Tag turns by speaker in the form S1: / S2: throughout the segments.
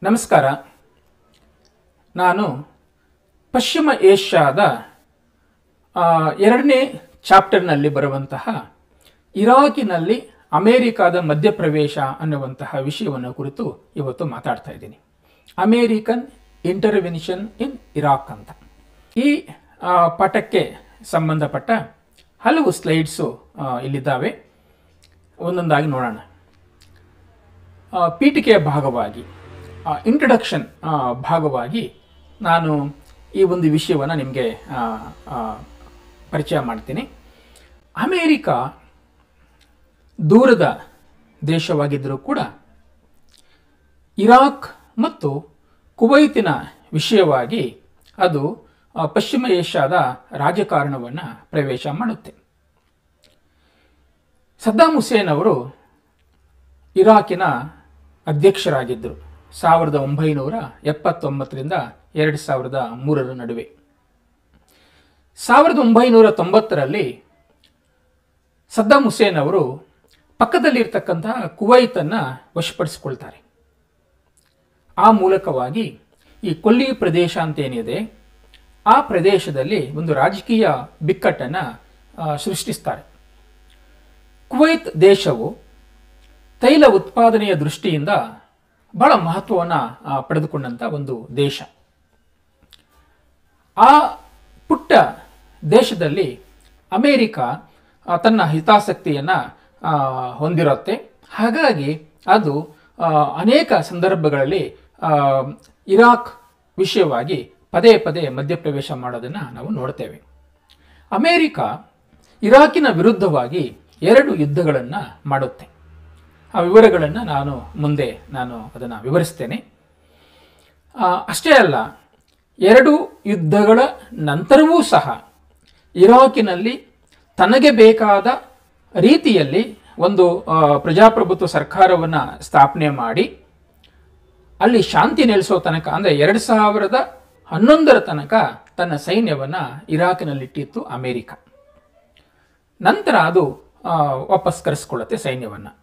S1: ನಮಸ್ಕಾರ ನಾನು ಪಶ್ಚಿಮ ಏಷ್ಯಾದ ಆ, ಎರಡನೇ ಚಾಪ್ಟರ್ನಲ್ಲಿ ಬರುವಂತಹ ಇರಾಕಿನಲ್ಲಿ ಅಮೇರಿಕಾದ ಮಧ್ಯಪ್ರವೇಶ ಅನ್ನುವಂತಹ ವಿಷಯವನ್ನು ಕುರಿತು ಇವತ್ತು ಮಾತಾಡ್ತಾ ಇದ್ದೀನಿ ಅಮೇರಿಕನ್ ಇಂಟರ್ವೆನ್ಷನ್ ಇನ್ ಇರಾಕ್ ಅಂತ ಈ ಆ, ಪಾಠಕ್ಕೆ ಸಂಬಂಧಪಟ್ಟ ಹಲವು ಸ್ಲೈಡ್ಸು ಆ, ಇಲ್ಲಿದ್ದಾವೆ ಒಂದೊಂದಾಗಿ ನೋಡೋಣ ಆ, ಪೀಠಿಕೆಯ ಭಾಗವಾಗಿ ಇಂಟ್ರಡಕ್ಷನ್ ಭಾಗವಾಗಿ ನಾನು ಈ ಒಂದು ವಿಷಯವನ್ನು ನಿಮಗೆ ಪರಿಚಯ ಮಾಡ್ತೀನಿ ಅಮೇರಿಕಾ ದೂರದ ದೇಶವಾಗಿದ್ದರೂ ಕೂಡ ಇರಾಕ್ ಮತ್ತು ಕುವೈತಿನ ವಿಷಯವಾಗಿ ಅದು ಆ, ಪಶ್ಚಿಮ ಏಷ್ಯಾದ ರಾಜಕಾರಣವನ್ನು ಪ್ರವೇಶ ಮಾಡುತ್ತೆ ಸದ್ದಾಂ ಹುಸೇನ್ ಅವರು ಇರಾಕಿನ ಅಧ್ಯಕ್ಷರಾಗಿದ್ದರು ಸಾವಿರದ ಒಂಬೈನೂರ ಎಪ್ಪತ್ತೊಂಬತ್ತರಿಂದ ಎರಡು ಸಾವಿರದ ಮೂರರ ನಡುವೆ ಸಾವಿರದ ಒಂಬೈನೂರ ತೊಂಬತ್ತರಲ್ಲಿ ಸದ್ದಾಂ ಹುಸೇನ್ ಅವರು ಪಕ್ಕದಲ್ಲಿರ್ತಕ್ಕಂತಹ ಕುವೈತನ್ನು ವಶಪಡಿಸಿಕೊಳ್ತಾರೆ ಆ ಮೂಲಕವಾಗಿ ಈ ಕೊಲ್ಲಿ ಪ್ರದೇಶ ಅಂತೇನಿದೆ ಆ ಪ್ರದೇಶದಲ್ಲಿ ಒಂದು ರಾಜಕೀಯ ಬಿಕ್ಕಟ್ಟನ್ನು ಆ, ಸೃಷ್ಟಿಸ್ತಾರೆ ಕುವೈತ್ ದೇಶವು ತೈಲ ಉತ್ಪಾದನೆಯ ದೃಷ್ಟಿಯಿಂದ ಬಹಳ ಮಹತ್ವವನ್ನು ಪಡೆದುಕೊಂಡಂಥ ಒಂದು ದೇಶ ಆ ಪುಟ್ಟ ದೇಶದಲ್ಲಿ ಅಮೇರಿಕ ಆ, ತನ್ನ ಹಿತಾಸಕ್ತಿಯನ್ನು ಹೊಂದಿರುತ್ತೆ ಹಾಗಾಗಿ ಅದು ಆ, ಅನೇಕ ಸಂದರ್ಭಗಳಲ್ಲಿ ಆ, ಇರಾಕ್ ವಿಷಯವಾಗಿ ಪದೇ ಪದೇ ಮಧ್ಯಪ್ರವೇಶ ಮಾಡೋದನ್ನು ನಾವು ನೋಡ್ತೇವೆ ಅಮೇರಿಕ ಇರಾಕಿನ ವಿರುದ್ಧವಾಗಿ ಎರಡು ಯುದ್ಧಗಳನ್ನು ಮಾಡುತ್ತೆ ಆ ವಿವರಗಳನ್ನು ನಾನು ಮುಂದೆ ನಾನು ಅದನ್ನು ವಿವರಿಸ್ತೇನೆ ಆ, ಅಷ್ಟೇ ಅಲ್ಲ ಎರಡು ಯುದ್ಧಗಳ ನಂತರವೂ ಸಹ ಇರಾಕಿನಲ್ಲಿ ತನಗೆ ಬೇಕಾದ ರೀತಿಯಲ್ಲಿ ಒಂದು ಆ, ಪ್ರಜಾಪ್ರಭುತ್ವ ಸರ್ಕಾರವನ್ನು ಸ್ಥಾಪನೆ ಮಾಡಿ ಅಲ್ಲಿ ಶಾಂತಿ ನೆಲೆಸೋ ತನಕ ಅಂದರೆ ಎರಡು ಸಾವಿರದ ಹನ್ನೊಂದರ ತನಕ ತನ್ನ ಸೈನ್ಯವನ್ನು ಇರಾಕಿನಲ್ಲಿಟ್ಟಿತ್ತು ಅಮೇರಿಕ ನಂತರ ಅದು ಆ, ವಾಪಸ್ ಕರೆಸ್ಕೊಳ್ಳುತ್ತೆ ಸೈನ್ಯವನ್ನು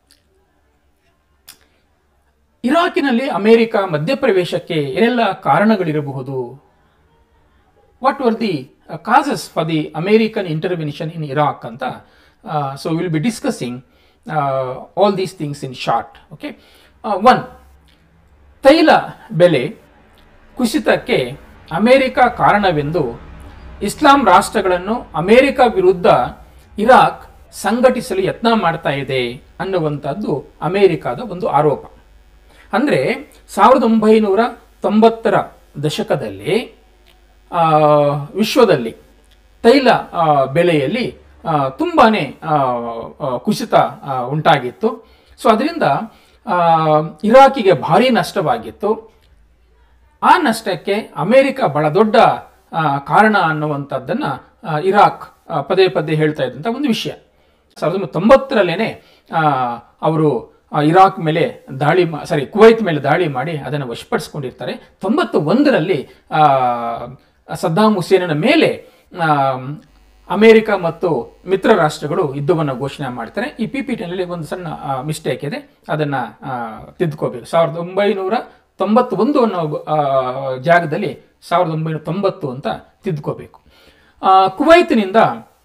S1: ಇರಾಕಿನಲ್ಲಿ ಅಮೆರಿಕ ಮಧ್ಯಪ್ರವೇಶಕ್ಕೆ ಏನೆಲ್ಲ ಕಾರಣಗಳಿರಬಹುದು what were the causes for the American intervention in Iraq ಅಂತ so will be discussing all these things in short okay one ತೈಲ ಬೆಲೆ ಕುಸಿತಕ್ಕೆ ಅಮೆರಿಕ ಕಾರಣವೆಂದು ಇಸ್ಲಾಂ ರಾಷ್ಟ್ರಗಳನ್ನು ಅಮೆರಿಕ ವಿರುದ್ಧ ಇರಾಕ್ ಸಂಘಟಿಸಲು ಯತ್ನ ಮಾಡ್ತಾ ಇದೆ ಅನ್ನುವಂಥದ್ದು ಅಮೆರಿಕದ ಒಂದು ಆರೋಪ ಅಂದರೆ ಸಾವಿರದ ಒಂಬೈನೂರ ತೊಂಬತ್ತರ ದಶಕದಲ್ಲಿ ಆ, ವಿಶ್ವದಲ್ಲಿ ತೈಲ ಆ, ಬೆಲೆಯಲ್ಲಿ ಆ, ತುಂಬಾನೇ ಆ, ಆ, ಕುಸಿತ ಆ, ಉಂಟಾಗಿತ್ತು ಸೊ ಅದರಿಂದ ಆ, ಇರಾಕಿಗೆ ಭಾರಿ ನಷ್ಟವಾಗಿತ್ತು ಆ ನಷ್ಟಕ್ಕೆ ಅಮೆರಿಕ ಬಹಳ ದೊಡ್ಡ ಆ, ಕಾರಣ ಅನ್ನುವಂಥದ್ದನ್ನು ಆ, ಇರಾಕ್ ಆ, ಪದೇ ಪದೇ ಹೇಳ್ತಾ ಇದ್ದಂಥ ಒಂದು ವಿಷಯ ಸಾವಿರದ ಒಂಬೈನೂರ ತೊಂಬತ್ತರಲ್ಲೇನೆ ಅವರು ಇರಾಕ್ ಮೇಲೆ ದಾಳಿ ಮಾ ಸಾರಿ ಕುವೈತ್ ಮೇಲೆ ದಾಳಿ ಮಾಡಿ ಅದನ್ನು ವಶಪಡಿಸ್ಕೊಂಡಿರ್ತಾರೆ ತೊಂಬತ್ತು ಒಂದರಲ್ಲಿ ಆ, ಸದ್ದಾಂ ಹುಸೇನನ ಮೇಲೆ ಆ, ಅಮೆರಿಕ ಮತ್ತು ಮಿತ್ರ ರಾಷ್ಟ್ರಗಳು ಯುದ್ಧವನ್ನು ಘೋಷಣೆ ಮಾಡ್ತಾರೆ ಈ ಪಿ ಪಿ ಟಿನಲ್ಲಿ ಒಂದು ಸಣ್ಣ ಮಿಸ್ಟೇಕ್ ಇದೆ ಅದನ್ನು ತಿದ್ದುಕೋಬೇಕು ಸಾವಿರದ ಒಂಬೈನೂರ ತೊಂಬತ್ತೊಂದು ಅನ್ನೋ ಆ, ಜಾಗದಲ್ಲಿ ಸಾವಿರದ ಒಂಬೈನೂರ ತೊಂಬತ್ತು ಅಂತ ತಿದ್ದುಕೋಬೇಕು ಆ, ಕುವೈತಿನಿಂದ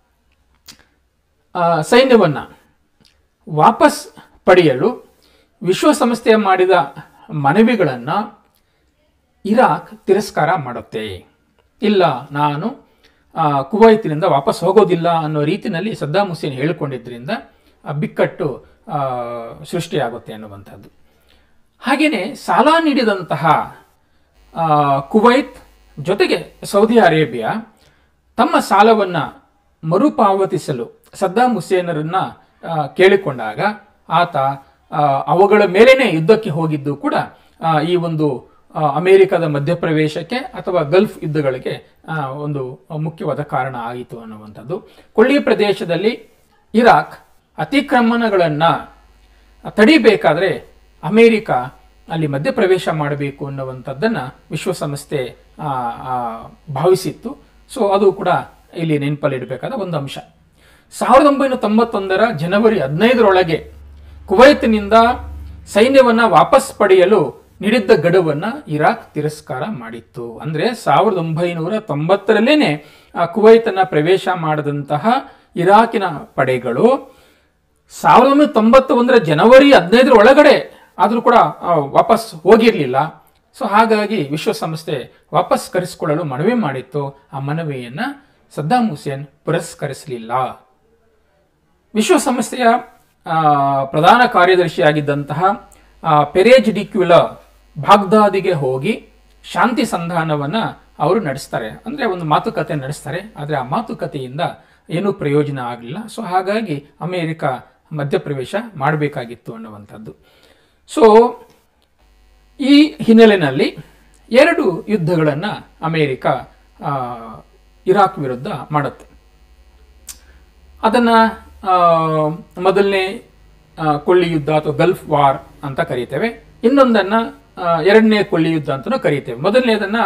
S1: ಆ, ಸೈನ್ಯವನ್ನು ವಾಪಸ್ ಪಡೆಯಲು ವಿಶ್ವಸಂಸ್ಥೆ ಮಾಡಿದ ಮನವಿಗಳನ್ನು ಇರಾಕ್ ತಿರಸ್ಕಾರ ಮಾಡುತ್ತೆ ಇಲ್ಲ ನಾನು ಆ, ಕುವೈತಿನಿಂದ ವಾಪಸ್ ಹೋಗೋದಿಲ್ಲ ಅನ್ನೋ ರೀತಿಯಲ್ಲಿ ಸದ್ದಾಂ ಹುಸೇನ್ ಹೇಳಿಕೊಂಡಿದ್ದರಿಂದ ಆ ಬಿಕ್ಕಟ್ಟು ಆ, ಸೃಷ್ಟಿಯಾಗುತ್ತೆ ಅನ್ನುವಂಥದ್ದು ಹಾಗೆಯೇ ಸಾಲ ನೀಡಿದಂತಹ ಆ, ಕುವೈತ್ ಜೊತೆಗೆ ಸೌದಿ ಅರೇಬಿಯಾ ತಮ್ಮ ಸಾಲವನ್ನು ಮರುಪಾವತಿಸಲು ಸದ್ದಾಂ ಹುಸೇನರನ್ನ ಆ, ಕೇಳಿಕೊಂಡಾಗ ಆತ ಆ, ಅವುಗಳ ಮೇಲೇನೆ ಯುದ್ಧಕ್ಕೆ ಹೋಗಿದ್ದು ಕೂಡ ಆ, ಈ ಒಂದು ಆ, ಅಮೆರಿಕದ ಮಧ್ಯಪ್ರವೇಶಕ್ಕೆ ಅಥವಾ ಗಲ್ಫ್ ಯುದ್ಧಗಳಿಗೆ ಆ, ಒಂದು ಮುಖ್ಯವಾದ ಕಾರಣ ಆಯಿತು ಅನ್ನುವಂಥದ್ದು ಕೊಳ್ಳಿ ಪ್ರದೇಶದಲ್ಲಿ ಇರಾಕ್ ಅತಿಕ್ರಮಣಗಳನ್ನು ತಡಿಬೇಕಾದ್ರೆ ಅಮೇರಿಕ ಅಲ್ಲಿ ಮಧ್ಯಪ್ರವೇಶ ಮಾಡಬೇಕು ಅನ್ನುವಂಥದ್ದನ್ನು ವಿಶ್ವಸಂಸ್ಥೆ ಆ, ಆ, ಭಾವಿಸಿತ್ತು ಸೊ ಅದು ಕೂಡ ಇಲ್ಲಿ ನೆನಪಲ್ಲಿಡಬೇಕಾದ ಒಂದು ಅಂಶ ಸಾವಿರದ ಒಂಬೈನೂರ ತೊಂಬತ್ತೊಂದರ ಜನವರಿ ಹದಿನೈದರೊಳಗೆ ಕುವೈತ್ನಿಂದ ಸೈನ್ಯವನ್ನು ವಾಪಸ್ ಪಡೆಯಲು ನೀಡಿದ್ದ ಗಡುವನ್ನು ಇರಾಕ್ ತಿರಸ್ಕಾರ ಮಾಡಿತ್ತು ಅಂದರೆ ಸಾವಿರದ ಒಂಬೈನೂರ ತೊಂಬತ್ತರಲ್ಲೇನೆ ಆ ಕುವೈತನ್ನ ಪ್ರವೇಶ ಮಾಡದಂತಹ ಇರಾಕಿನ ಪಡೆಗಳು ಸಾವಿರದ ಒಂಬೈನೂರ ತೊಂಬತ್ತ ಒಂದರ ಜನವರಿ ಹದಿನೈದರ ಒಳಗಡೆ ಆದರೂ ಕೂಡ ಆ, ವಾಪಸ್ ಹೋಗಿರಲಿಲ್ಲ ಸೊ ಹಾಗಾಗಿ ವಿಶ್ವಸಂಸ್ಥೆ ವಾಪಸ್ ಕರೆಸಿಕೊಳ್ಳಲು ಮನವಿ ಮಾಡಿತ್ತು ಆ ಮನವಿಯನ್ನು ಸದ್ದಾಂ ಹುಸೇನ್ ಪುರಸ್ಕರಿಸಲಿಲ್ಲ ವಿಶ್ವಸಂಸ್ಥೆಯ ಆ, ಪ್ರಧಾನ ಕಾರ್ಯದರ್ಶಿಯಾಗಿದ್ದಂತಹ ಆ, ಪೆರೇಜ್ ಡಿಕ್ಯುಲ ಬಾಗ್ದಾದಿಗೆ ಹೋಗಿ ಶಾಂತಿ ಸಂಧಾನವನ್ನು ಅವರು ನಡೆಸ್ತಾರೆ ಅಂದರೆ ಒಂದು ಮಾತುಕತೆ ನಡೆಸ್ತಾರೆ ಆದರೆ ಆ ಮಾತುಕತೆಯಿಂದ ಏನೂ ಪ್ರಯೋಜನ ಆಗಲಿಲ್ಲ ಸೊ ಹಾಗಾಗಿ ಅಮೇರಿಕ ಮಧ್ಯಪ್ರವೇಶ ಮಾಡಬೇಕಾಗಿತ್ತು ಅನ್ನುವಂಥದ್ದು ಸೊ ಈ ಹಿನ್ನೆಲೆಯಲ್ಲಿ ಎರಡು ಯುದ್ಧಗಳನ್ನು ಅಮೇರಿಕ ಆ, ಇರಾಕ್ ವಿರುದ್ಧ ಮಾಡುತ್ತೆ ಅದನ್ನು ಮೊದಲನೇ ಆ, ಕೊಳ್ಳಿ ಯುದ್ಧ ಅಥವಾ ಗಲ್ಫ್ ವಾರ್ ಅಂತ ಕರೀತೇವೆ ಇನ್ನೊಂದನ್ನು ಎರಡನೇ ಕೊಳ್ಳಿ ಯುದ್ಧ ಅಂತಲೂ ಕರೀತೇವೆ ಮೊದಲನೇದನ್ನು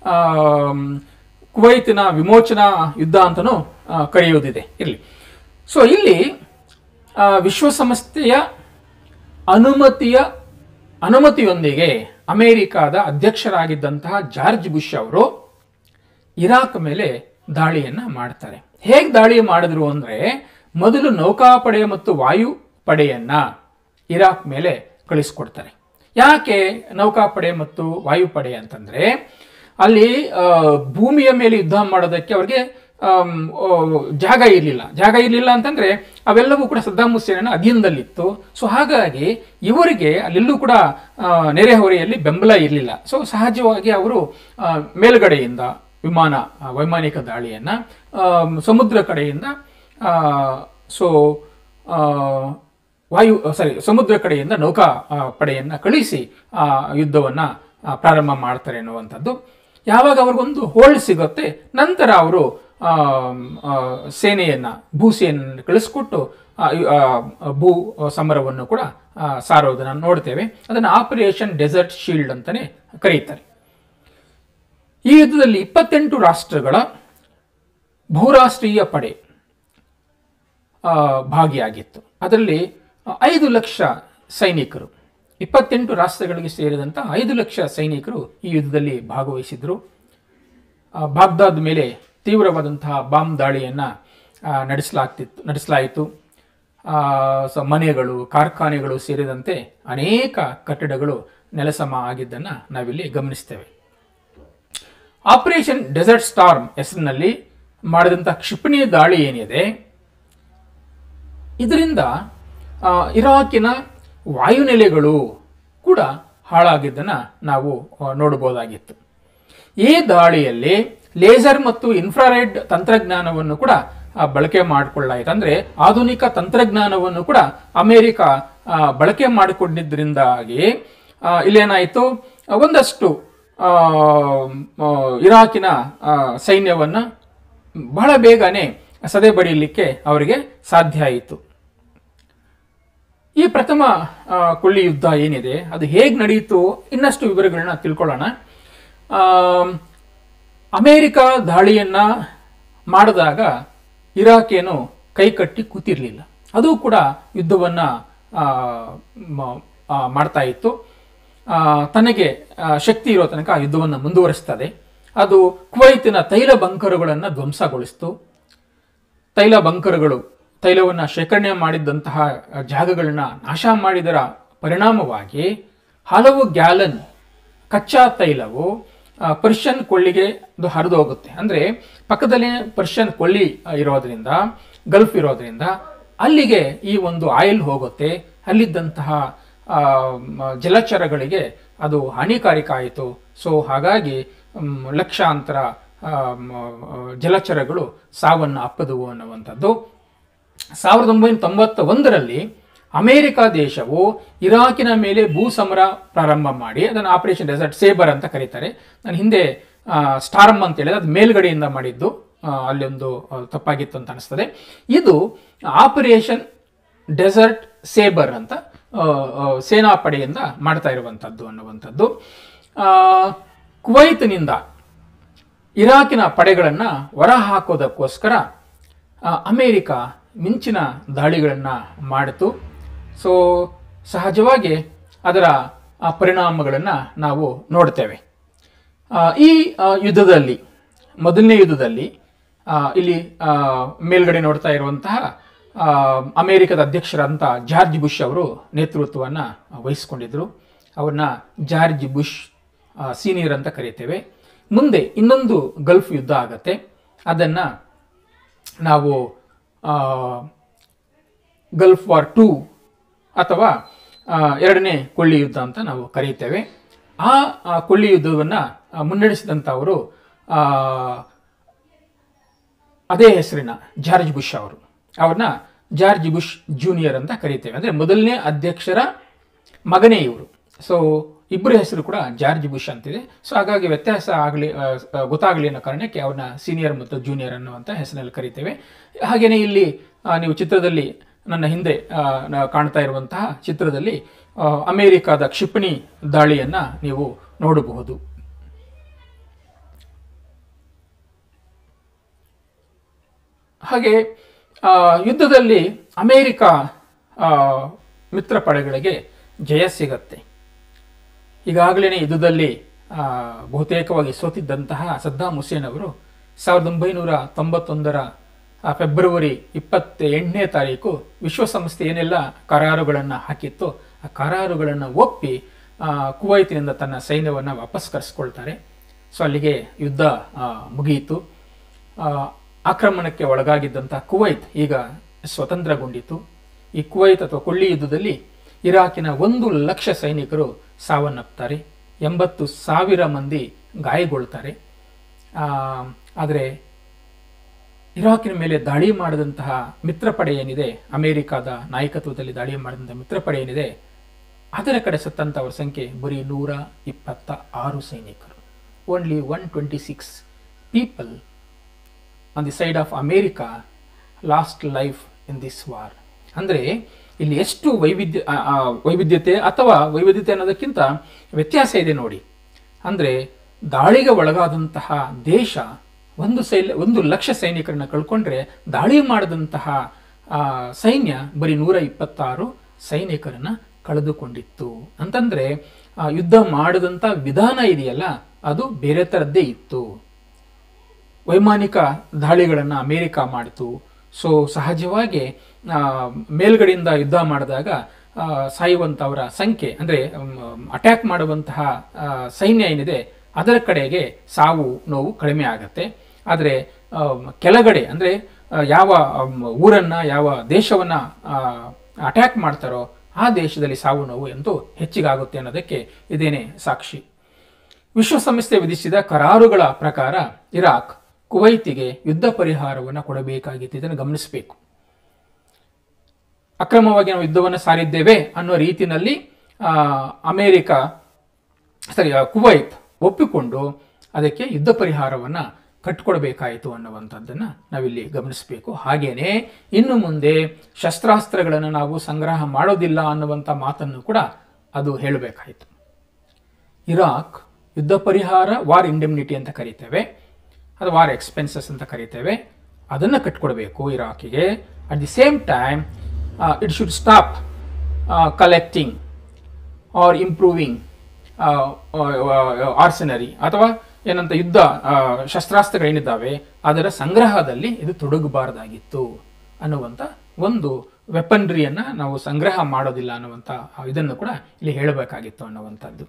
S1: ಕುವೈತಿನ ವಿಮೋಚನಾ ಯುದ್ಧ ಅಂತಲೂ ಆ, ಕರೆಯುವುದಿದೆ ಇರಲಿ ಸೊ ಇಲ್ಲಿ ಆ, ವಿಶ್ವಸಂಸ್ಥೆಯ ಅನುಮತಿಯ ಅನುಮತಿಯೊಂದಿಗೆ ಅಮೆರಿಕಾದ ಅಧ್ಯಕ್ಷರಾಗಿದ್ದಂತಹ ಜಾರ್ಜ್ ಬುಷ್ ಅವರು ಇರಾಕ್ ಮೇಲೆ ದಾಳಿಯನ್ನ ಮಾಡ್ತಾರೆ ಹೇಗೆ ದಾಳಿ ಮಾಡಿದ್ರು ಅಂದ್ರೆ ಮೊದಲು ನೌಕಾಪಡೆ ಮತ್ತು ವಾಯುಪಡೆಯನ್ನ ಇರಾಕ್ ಮೇಲೆ ಕಳಿಸ್ಕೊಡ್ತಾರೆ ಯಾಕೆ ನೌಕಾಪಡೆ ಮತ್ತು ವಾಯುಪಡೆ ಅಂತಂದ್ರೆ ಅಲ್ಲಿ ಆ, ಭೂಮಿಯ ಮೇಲೆ ಯುದ್ಧ ಮಾಡೋದಕ್ಕೆ ಅವ್ರಿಗೆ ಆಮ್, ಓ, ಜಾಗ ಇರಲಿಲ್ಲ ಜಾಗ ಇರಲಿಲ್ಲ ಅಂತಂದ್ರೆ ಅವೆಲ್ಲವೂ ಕೂಡ ಸದ್ದಾಂ ಹುಸೇನನ ಅಧೀನದಲ್ಲಿತ್ತು ಸೊ ಹಾಗಾಗಿ ಇವರಿಗೆ ಅಲ್ಲೆಲ್ಲೂ ಕೂಡ ಆ, ನೆರೆಹೊರೆಯಲ್ಲಿ ಬೆಂಬಲ ಇರಲಿಲ್ಲ ಸೊ ಸಹಜವಾಗಿ ಅವರು ಆ, ಮೇಲ್ಗಡೆಯಿಂದ ವಿಮಾನ ಆ, ವೈಮಾನಿಕ ದಾಳಿಯನ್ನ ಆಮ್, ಸಮುದ್ರ ಕಡೆಯಿಂದ ಸೊ ವಾಯು ಸಾರಿ ಸಮುದ್ರ ಕಡೆಯಿಂದ ನೌಕಾ ಆ, ಪಡೆಯನ್ನ ಕಳಿಸಿ ಆ ಯುದ್ಧವನ್ನ ಆ, ಪ್ರಾರಂಭ ಮಾಡ್ತಾರೆ ಅನ್ನುವಂಥದ್ದು ಯಾವಾಗ ಅವ್ರಿಗೊಂದು ಹೋಲ್ಡ್ ಸಿಗುತ್ತೆ ನಂತರ ಅವರು ಆಮ್, ಆ, ಸೇನೆಯನ್ನ ಭೂಸೇನೆಯನ್ನು ಕಳಿಸ್ಕೊಟ್ಟು ಆ, ಇ- ಆ, ಭೂ ಸಮರವನ್ನು ಕೂಡ ಆ, ಸಾರೋದನ್ನ ನೋಡ್ತೇವೆ ಅದನ್ನು ಆಪರೇಷನ್ ಡೆಸರ್ಟ್ ಶೀಲ್ಡ್ ಅಂತಾನೆ ಕರೀತಾರೆ ಈ ಯುದ್ಧದಲ್ಲಿ ಇಪ್ಪತ್ತೆಂಟು ರಾಷ್ಟ್ರಗಳ ಬಹುರಾಷ್ಟ್ರೀಯ ಪಡೆ ಆ, ಭಾಗಿಯಾಗಿತ್ತು ಅದರಲ್ಲಿ ಆ, ಐದು ಲಕ್ಷ ಸೈನಿಕರು ಇಪ್ಪತ್ತೆಂಟು ರಾಷ್ಟ್ರಗಳಿಗೆ ಸೇರಿದಂಥ ಐದು ಲಕ್ಷ ಸೈನಿಕರು ಈ ಯುದ್ಧದಲ್ಲಿ ಭಾಗವಹಿಸಿದ್ರು ಆ, ಬಾಗ್ದಾದ್ ಮೇಲೆ ತೀವ್ರವಾದಂತಹ ಬಾಂಬ್ ದಾಳಿಯನ್ನು ನಡೆಸಲಾಗ್ತಿತ್ತು ನಡೆಸಲಾಯಿತು ಆ, ಸೊ ಮನೆಗಳು ಕಾರ್ಖಾನೆಗಳು ಸೇರಿದಂತೆ ಅನೇಕ ಕಟ್ಟಡಗಳು ನೆಲಸಮ ಆಗಿದ್ದನ್ನು ನಾವಿಲ್ಲಿ ಗಮನಿಸ್ತೇವೆ ಆಪರೇಷನ್ ಡೆಸರ್ಟ್ ಸ್ಟಾರ್ಮ್ ಹೆಸರಿನಲ್ಲಿ ಮಾಡಿದಂಥ ಕ್ಷಿಪಣಿ ದಾಳಿ ಏನಿದೆ ಇದರಿಂದ ಆ, ಇರಾಕಿನ ವಾಯುನೆಲೆಗಳು ಕೂಡ ಹಾಳಾಗಿದ್ದನ್ನು ನಾವು ಆ, ನೋಡಬಹುದಾಗಿತ್ತು ಈ ದಾಳಿಯಲ್ಲಿ ಲೇಸರ್ ಮತ್ತು ಇನ್ಫ್ರಾರೆಡ್ ತಂತ್ರಜ್ಞಾನವನ್ನು ಕೂಡ ಆ, ಬಳಕೆ ಮಾಡಿಕೊಳ್ಳಾಯಿತು ಅಂದರೆ ಆಧುನಿಕ ತಂತ್ರಜ್ಞಾನವನ್ನು ಕೂಡ ಅಮೆರಿಕ ಆ, ಬಳಕೆ ಮಾಡಿಕೊಂಡಿದ್ದರಿಂದಾಗಿ ಆ, ಇಲ್ಲೇನಾಯಿತು ಒಂದಷ್ಟು ಆ, ಆ, ಇರಾಕಿನ ಆ, ಸೈನ್ಯವನ್ನ ಬಹಳ ಬೇಗನೆ ಸದೆ ಬಡಿಯಲಿಕ್ಕೆ ಅವರಿಗೆ ಸಾಧ್ಯ ಆಯಿತು ಈ ಪ್ರಥಮ ಆ, ಕೊಳ್ಳಿ ಯುದ್ಧ ಏನಿದೆ ಅದು ಹೇಗೆ ನಡೆಯಿತು ಇನ್ನಷ್ಟು ವಿವರಗಳನ್ನ ತಿಳ್ಕೊಳ್ಳೋಣ ಆ, ಅಮೇರಿಕ ದಾಳಿಯನ್ನ ಮಾಡಿದಾಗ ಇರಾಕ್ ಏನು ಕೈಕಟ್ಟಿ ಕೂತಿರ್ಲಿಲ್ಲ ಅದು ಕೂಡ ಯುದ್ಧವನ್ನ ಆ, ಮ- ಆ, ಮಾಡ್ತಾ ಇತ್ತು ಆ, ತನಗೆ ಆ, ಶಕ್ತಿ ಇರೋ ತನಕ ಆ ಯುದ್ಧವನ್ನು ಮುಂದುವರಿಸ್ತದೆ ಅದು ಕುವೈತಿನ ತೈಲ ಬಂಕರುಗಳನ್ನು ಧ್ವಂಸಗೊಳಿಸ್ತು ತೈಲ ಬಂಕರುಗಳು ತೈಲವನ್ನು ಶೇಖರಣೆ ಮಾಡಿದ್ದಂತಹ ಜಾಗಗಳನ್ನ ನಾಶ ಮಾಡಿದರ ಪರಿಣಾಮವಾಗಿ ಹಲವು ಗ್ಯಾಲನ್ ಕಚ್ಚಾ ತೈಲವು ಆ, ಪರ್ಷಿಯನ್ ಕೊಳ್ಳಿಗೆ ಅದು ಹರಿದು ಹೋಗುತ್ತೆ ಅಂದರೆ ಪಕ್ಕದಲ್ಲೇ ಪರ್ಷಿಯನ್ ಕೊಳ್ಳಿ ಆ, ಇರೋದ್ರಿಂದ ಗಲ್ಫ್ ಇರೋದ್ರಿಂದ ಅಲ್ಲಿಗೆ ಈ ಒಂದು ಆಯಿಲ್ ಹೋಗುತ್ತೆ ಅಲ್ಲಿದ್ದಂತಹ ಆ, ಮ- ಜಲಚರಗಳಿಗೆ ಅದು ಹಾನಿಕಾರಕ ಆಯಿತು ಸೊ ಹಾಗಾಗಿ ಮ್, ಲಕ್ಷಾಂತರ ಆ, ಮ- ಜಲಚರಗಳು ಸಾವನ್ನು ಅಪ್ಪದವು ಅನ್ನುವಂಥದ್ದು ಸಾವಿರದ ಒಂಬೈನೂರ ತೊಂಬತ್ತ ಒಂದರಲ್ಲಿ ಅಮೆರಿಕ ದೇಶವು ಇರಾಕಿನ ಮೇಲೆ ಭೂ ಸಮರ ಪ್ರಾರಂಭ ಮಾಡಿ ಅದನ್ನು ಆಪರೇಷನ್ ಡೆಸರ್ಟ್ ಸೇಬರ್ ಅಂತ ಕರೀತಾರೆ ನಾನು ಹಿಂದೆ ಆ, ಸ್ಟಾರ್ಮ್ ಅಂತ ಹೇಳಿದ್ರೆ ಅದು ಮೇಲ್ಗಡೆಯಿಂದ ಮಾಡಿದ್ದು ಆ, ಅಲ್ಲಿ ಒಂದು ಆ, ತಪ್ಪಾಗಿತ್ತು ಅಂತ ಅನಿಸ್ತದೆ ಇದು ಆಪರೇಷನ್ ಡೆಸರ್ಟ್ ಸೇಬರ್ ಅಂತ ಆ, ಆ, ಸೇನಾಪಡೆಯಿಂದ ಮಾಡ್ತಾ ಇರುವಂಥದ್ದು ಅನ್ನುವಂಥದ್ದು ಆ, ಕುವೈತ್ನಿಂದ ಇರಾಕಿನ ಪಡೆಗಳನ್ನು ಹೊರಹಾಕೋದಕ್ಕೋಸ್ಕರ ಆ, ಅಮೇರಿಕ ಮಿಂಚಿನ ದಾಳಿಗಳನ್ನು ಮಾಡಿತು ಸೊ ಸಹಜವಾಗಿ ಅದರ ಪರಿಣಾಮಗಳನ್ನು ನಾವು ನೋಡ್ತೇವೆ ಆ, ಈ ಆ, ಯುದ್ಧದಲ್ಲಿ ಮೊದಲನೇ ಯುದ್ಧದಲ್ಲಿ ಆ, ಇಲ್ಲಿ ಆ, ಮೇಲ್ಗಡೆ ನೋಡ್ತಾ ಇರುವಂತಹ ಆ, ಅಮೆರಿಕದ ಅಧ್ಯಕ್ಷರಾದಂಥ ಜಾರ್ಜ್ ಬುಷ್ ಅವರು ನೇತೃತ್ವವನ್ನು ವಹಿಸಿಕೊಂಡಿದ್ರು ಅವ್ರನ್ನ ಜಾರ್ಜ್ ಬುಷ್ ಸೀನಿಯರ್ ಅಂತ ಕರೀತೇವೆ ಮುಂದೆ ಇನ್ನೊಂದು ಗಲ್ಫ್ ಯುದ್ಧ ಆಗತ್ತೆ ಅದನ್ನು ನಾವು ಆ, ಗಲ್ಫ್ ವಾರ್ ಟೂ ಅಥವಾ ಆ, ಎರಡನೇ ಕೊಳ್ಳಿ ಯುದ್ಧ ಅಂತ ನಾವು ಕರೀತೇವೆ ಆ ಆ ಕೊಳ್ಳಿ ಯುದ್ಧವನ್ನು ಮುನ್ನಡೆಸಿದಂಥವರು ಆ, ಅದೇ ಹೆಸರಿನ ಜಾರ್ಜ್ ಬುಷ್ ಅವರು ಅವ್ರನ್ನ ಜಾರ್ಜ್ ಬುಷ್ ಜೂನಿಯರ್ ಅಂತ ಕರೀತೇವೆ ಅಂದರೆ ಮೊದಲನೇ ಅಧ್ಯಕ್ಷರ ಮಗನೇ ಇವರು ಸೊ ಇಬ್ಬರ ಹೆಸರು ಕೂಡ ಜಾರ್ಜ್ ಬುಷ್ ಅಂತಿದೆ ಸೊ ಹಾಗಾಗಿ ವ್ಯತ್ಯಾಸ ಆಗಲಿ ಗೊತ್ತಾಗಲಿ ಅನ್ನೋ ಕಾರಣಕ್ಕೆ ಅವ್ರನ್ನ ಸೀನಿಯರ್ ಮತ್ತು ಜೂನಿಯರ್ ಅನ್ನುವಂಥ ಹೆಸರಿನಲ್ಲಿ ಕರಿತೇವೆ ಹಾಗೆಯೇ ಇಲ್ಲಿ ಆ, ನೀವು ಚಿತ್ರದಲ್ಲಿ ನನ್ನ ಹಿಂದೆ ಆ, ನಾ- ಕಾಣ್ತಾ ಇರುವಂತಹ ಚಿತ್ರದಲ್ಲಿ ಆ, ಅಮೆರಿಕಾದ ಕ್ಷಿಪಣಿ ದಾಳಿಯನ್ನು ನೀವು ನೋಡಬಹುದು ಹಾಗೆ ಆ, ಯುದ್ಧದಲ್ಲಿ ಅಮೇರಿಕ ಆ, ಮಿತ್ರ ಪಡೆಗಳಿಗೆ ಜಯ ಸಿಗತ್ತೆ ಈಗಾಗಲೇ ಯುದ್ಧದಲ್ಲಿ ಆ, ಬಹುತೇಕವಾಗಿ ಸೋತಿದ್ದಂತಹ ಸದ್ದಾಂ ಹುಸೇನ್ ಅವರು ಸಾವಿರದ ಒಂಬೈನೂರ ತೊಂಬತ್ತೊಂದರ ಆ, ಫೆಬ್ರವರಿ ಇಪ್ಪತ್ತ ಎಂಟನೇ ತಾರೀಕು ವಿಶ್ವಸಂಸ್ಥೆ ಏನೆಲ್ಲ ಕರಾರುಗಳನ್ನು ಹಾಕಿತ್ತು ಆ ಕರಾರುಗಳನ್ನು ಒಪ್ಪಿ ಆ, ಕುವೈತಿನಿಂದ ತನ್ನ ಸೈನ್ಯವನ್ನು ವಾಪಸ್ ಕರೆಸ್ಕೊಳ್ತಾರೆ ಸೊ ಅಲ್ಲಿಗೆ ಯುದ್ಧ ಆ, ಮುಗಿಯಿತು ಆ, ಆಕ್ರಮಣಕ್ಕೆ ಒಳಗಾಗಿದ್ದಂಥ ಕುವೈತ್ ಈಗ ಸ್ವತಂತ್ರಗೊಂಡಿತು ಈ ಕುವೈತ್ ಅಥವಾ ಕೊಳ್ಳಿ ಯುದ್ಧದಲ್ಲಿ ಇರಾಕಿನ ಒಂದು ಲಕ್ಷ ಸೈನಿಕರು ಸಾವನ್ನಪ್ತಾರೆ ಎಂಬತ್ತು ಸಾವಿರ ಮಂದಿ ಗಾಯಗೊಳ್ತಾರೆ ಆದರೆ ಇರಾಕಿನ ಮೇಲೆ ದಾಳಿ ಮಾಡಿದಂತಹ ಮಿತ್ರಪಡೆ ಏನಿದೆ ಅಮೆರಿಕಾದ ನಾಯಕತ್ವದಲ್ಲಿ ದಾಳಿ ಮಾಡಿದಂಥ ಮಿತ್ರಪಡೆ ಏನಿದೆ ಅದರ ಕಡೆ ಸತ್ತಂಥವ್ರ ಸಂಖ್ಯೆ ಬರೀ ನೂರ ಇಪ್ಪತ್ತ ಆರು ಸೈನಿಕರು only one twenty six people on the side of America lost life in this war ಅಂದರೆ ಇಲ್ಲಿ ಎಷ್ಟು ವೈವಿಧ್ಯ ಆ, ಆ, ವೈವಿಧ್ಯತೆ ಅಥವಾ ವೈವಿಧ್ಯತೆ ಅನ್ನೋದಕ್ಕಿಂತ ವ್ಯತ್ಯಾಸ ಇದೆ ನೋಡಿ ಅಂದರೆ ದಾಳಿಗೆ ಒಳಗಾದಂತಹ ದೇಶ ಒಂದು ಸೈಲ್ ಒಂದು ಲಕ್ಷ ಸೈನಿಕರನ್ನ ಕಳ್ಕೊಂಡ್ರೆ ದಾಳಿ ಮಾಡಿದಂತಹ ಆ, ಸೈನ್ಯ ಬರೀ ನೂರ ಇಪ್ಪತ್ತಾರು ಸೈನಿಕರನ್ನ ಕಳೆದುಕೊಂಡಿತ್ತು ಅಂತಂದ್ರೆ ಆ ಯುದ್ಧ ಮಾಡಿದಂಥ ವಿಧಾನ ಇದೆಯಲ್ಲ ಅದು ಬೇರೆ ಥರದ್ದೇ ಇತ್ತು ವೈಮಾನಿಕ ದಾಳಿಗಳನ್ನು ಅಮೇರಿಕ ಮಾಡಿತು ಸೊ ಸಹಜವಾಗಿ ಆ, ಮೇಲ್ಗಡೆಯಿಂದ ಯುದ್ಧ ಮಾಡಿದಾಗ ಆ, ಸಾಯುವಂಥವರ ಸಂಖ್ಯೆ ಅಂದರೆ ಅಟ್ಯಾಕ್ ಮಾಡುವಂತಹ ಆ, ಸೈನ್ಯ ಏನಿದೆ ಅದರ ಕಡೆಗೆ ಸಾವು ನೋವು ಕಡಿಮೆ ಆಗತ್ತೆ ಆದರೆ ಕೆಳಗಡೆ ಅಂದರೆ ಯಾವ ಆಮ್, ಊರನ್ನ ಯಾವ ದೇಶವನ್ನ ಅಟ್ಯಾಕ್ ಮಾಡ್ತಾರೋ ಆ ದೇಶದಲ್ಲಿ ಸಾವು ನೋವು ಎಂದು ಹೆಚ್ಚಿಗಾಗುತ್ತೆ ಅನ್ನೋದಕ್ಕೆ ಇದೇನೆ ಸಾಕ್ಷಿ ವಿಶ್ವಸಂಸ್ಥೆ ವಿಧಿಸಿದ ಕರಾರುಗಳ ಪ್ರಕಾರ ಇರಾಕ್ ಕುವೈತಿಗೆ ಯುದ್ಧ ಪರಿಹಾರವನ್ನು ಕೊಡಬೇಕಾಗಿತ್ತು ಇದನ್ನು ಗಮನಿಸಬೇಕು ಅಕ್ರಮವಾಗಿ ನಾವು ಯುದ್ಧವನ್ನು ಸಾರಿದ್ದೇವೆ ಅನ್ನೋ ರೀತಿಯಲ್ಲಿ ಆ, ಅಮೇರಿಕ ಸರಿ ಆ, ಕುವೈತ್ ಒಪ್ಪಿಕೊಂಡು ಅದಕ್ಕೆ ಯುದ್ಧ ಪರಿಹಾರವನ್ನು ಕಟ್ಕೊಡ್ಬೇಕಾಯಿತು ಅನ್ನುವಂಥದ್ದನ್ನು ನಾವಿಲ್ಲಿ ಗಮನಿಸಬೇಕು ಹಾಗೇನೆ ಇನ್ನು ಮುಂದೆ ಶಸ್ತ್ರಾಸ್ತ್ರಗಳನ್ನು ನಾವು ಸಂಗ್ರಹ ಮಾಡೋದಿಲ್ಲ ಅನ್ನುವಂಥ ಮಾತನ್ನು ಕೂಡ ಅದು ಹೇಳಬೇಕಾಯಿತು ಇರಾಕ್ ಯುದ್ಧ ಪರಿಹಾರ ವಾರ್ ಇಂಡೆಮ್ನಿಟಿ ಅಂತ ಕರಿತೇವೆ ಅದು ವಾರ್ ಎಕ್ಸ್ಪೆನ್ಸಸ್ ಅಂತ ಕರಿತೇವೆ ಅದನ್ನು ಕಟ್ಕೊಡ್ಬೇಕು ಇರಾಕಿಗೆ at the same time it should stop collecting or improving arsenal ಅಥವಾ ಏನಂತ ಯುದ್ಧ ಆ, ಶಸ್ತ್ರಾಸ್ತ್ರಗಳೇನಿದ್ದಾವೆ ಅದರ ಸಂಗ್ರಹದಲ್ಲಿ ಇದು ತೊಡಗಬಾರದಾಗಿತ್ತು ಅನ್ನುವಂಥ ಒಂದು ವೆಪನ್ರಿಯನ್ನು ನಾವು ಸಂಗ್ರಹ ಮಾಡೋದಿಲ್ಲ ಅನ್ನುವಂಥ ಆ, ಇದನ್ನು ಕೂಡ ಇಲ್ಲಿ ಹೇಳಬೇಕಾಗಿತ್ತು ಅನ್ನುವಂಥದ್ದು